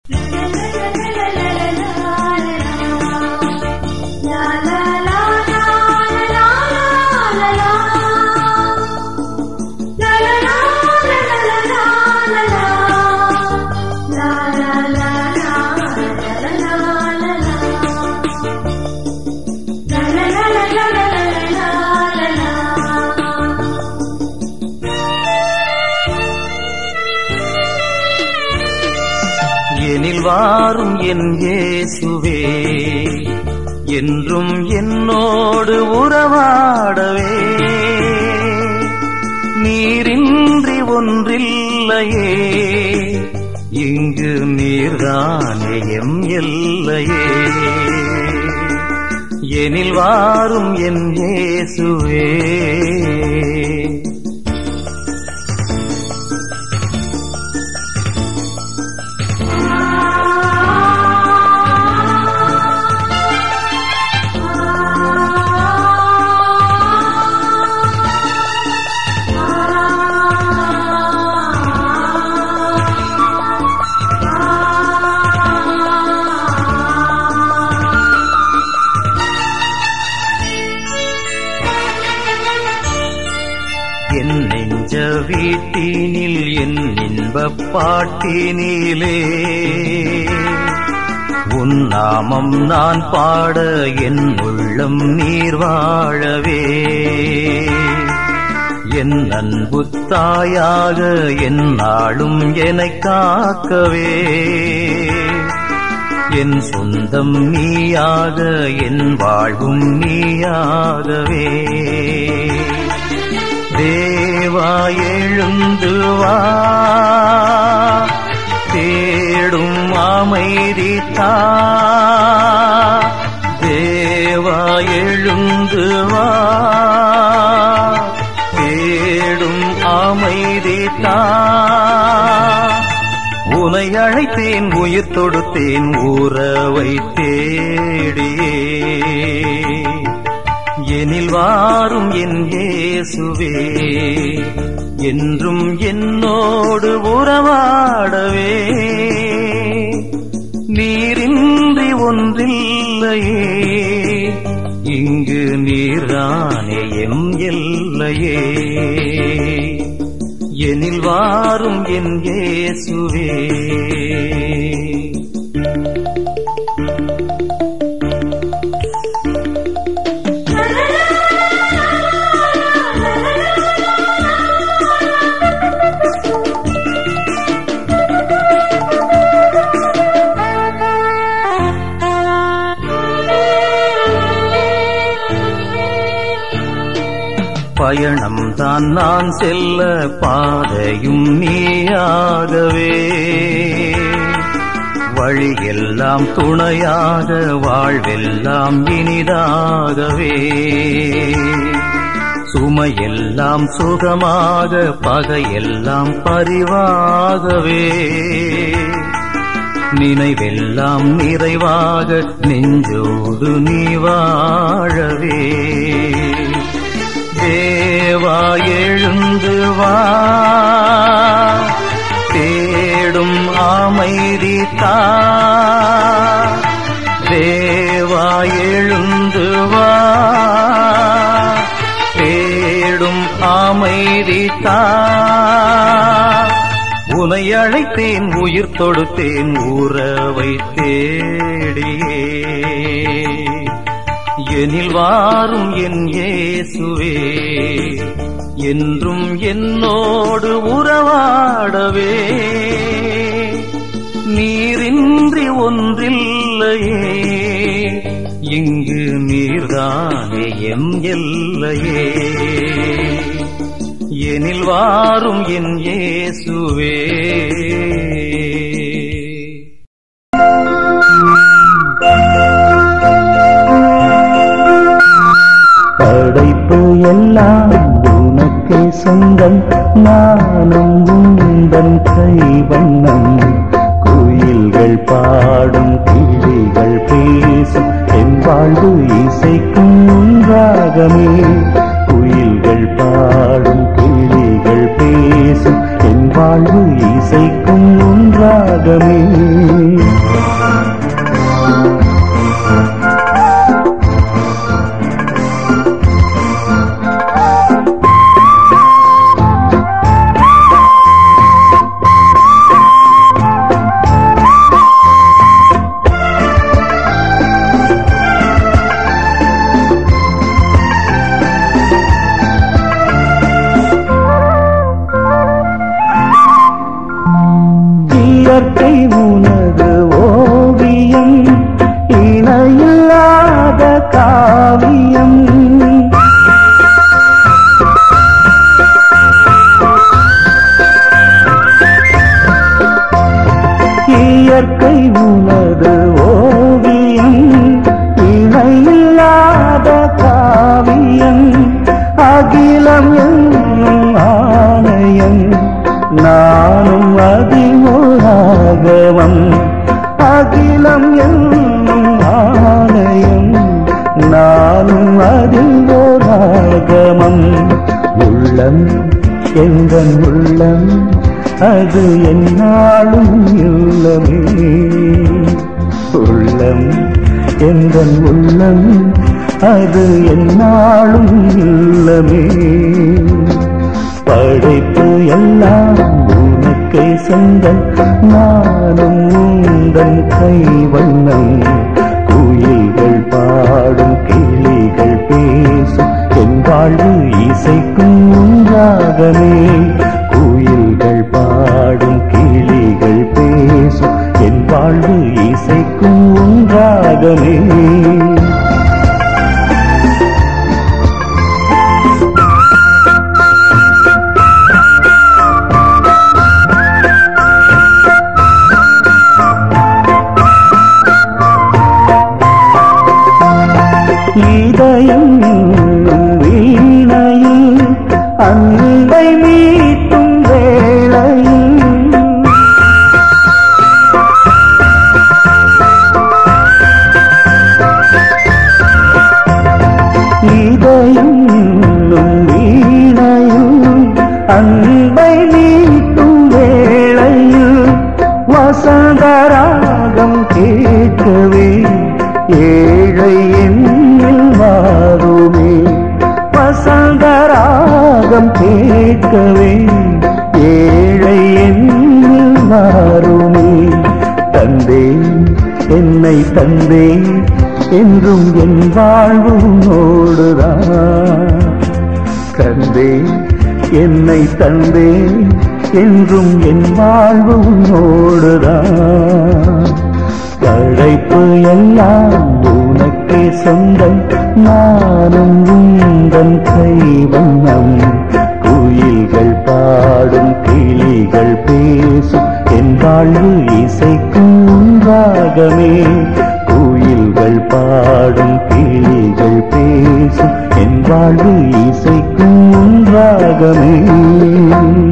எனில் வாரும் என் இயேசுவே என்றும் என்னோடு உறவாடவே நீரின்றி ஒன்றில்லையே இங்கு நீர்தானே எம் எல்லையே எனில் வாரும் என் இயேசுவே என் நெஞ்ச வீட்டினில் என் இன்பப் பாட்டினிலே உன் நாமம் நான் பாட என் உள்ளம் நீர் வாழவே என் அன்பு தாயாக என் நாளும் எனக் காக்கவே என் சொந்தம் நீயாக என் வாழ்வும் நீயாகவே தேவா எழுந்து வா தேடும் அமைதி தா தேவா எழுந்து வா தேடும் அமைதி தா உனை அழைத்தேன் உயிர் தொடுத்தேன் உறவை தேடியே எனில் வாரும் என் இயேசுவே என்றும் என்னோடு உறவாடவே நீரின்றி ஒன்றில்லையே இங்கு நீர்தானே எம் எல்லையே எனில் வாரும் என் இயேசுவே பயணம் தான் நான் செல்ல பாதையும் நீயாகவே வழியெல்லாம் துணையாக வாழ்வெல்லாம் இனிதாகவே சுமையெல்லாம் சுகமாக பகையெல்லாம் பரிவாகவே நினைவெல்லாம் நிறைவாக நெஞ்சோடு நீ வாழவே தேவா எழுந்து வா தேடும் அமைதி தா தேவா எழுந்து வா தேடும் அமைதி தா உனை அழைத்தேன் உயிர் தொடுத்தேன் உறவை தேடியே எனில் வாரும் என் இயேசுவே என்றும் என்னோடு உறவாடவே நீரின்றி ஒன்றில்லையே இங்கு நீர்தானே எம் எல்லையே எனில் வாரும் என் இயேசுவே படைப்பு எல்லாம் உனக்கே சொந்தம் நானும் உந்தன் கைவண்ணம் குயில்கள் பாடும் கிளிகள் பேசும் என் வாழ்வு இசைக்கும் ராகமே குயில்கள் பாடும் கிளிகள் பேசும் என் வாழ்வு இசைக்கும் ராகமே ராகமே இயற்கை உனது ஓவியம் இணையில்லாத காவியம் இயற்கை உனது ஓவியம் இணையில்லாத காவியம் அகிலம் என்னும் ஆலயம் நானும் அதிமோராகவம் அகிலம் என்னும் ஆலயம் நானும் அதில் ஓராகமம் உள்ளம் எங்கள் உள்ளம் அது என்னாலும் இல்லமே உள்ளம் எங்கள் உள்ளம் அது என்னாலும் இல்லமே படைப்பு எல்லாம் உனக்கே சொந்தம் நானும் உந்தன் கைவண்ணம் குயில்கள் பாடும் கிளிகள் பேசும் என் வாழ்வு இசைக்கும் உண்டாகமே குயில்கள் பாடும் கிளிகள் பேசும் என் வாழ்வு இசைக்கும் உண்டாகமே இதயம் வீணையில் அன்பை மீட்டும் வேளையில் இதயம் வீணையில் அன்பை மீட்டும் வேளையில் வசந்தராகம் கேட்கவே ஏழை எண்ணில் மாறுமே வசந்தராகம் கேட்கவே ஏழை எண்ணில் மாறுமே தந்தே என்னை தந்தே என்றும் என் வாழ்வு உன்னோடுதான் கந்தே என்னை தந்தே என்றும் என் வாழ்வு உன்னோடுதான் படைப்பு எல்லாம் உனக்கே சொந்தம் நானும் உந்தன் கைவண்ணம் குயில்கள் பாடும் கிளிகள் பேசும் என் வாழ்வு இசைக்கும் உண்டாகமே குயில்கள் பாடும் கிளிகள் பேசும் என் வாழ்வு இசைக்கும் உண்டாகமே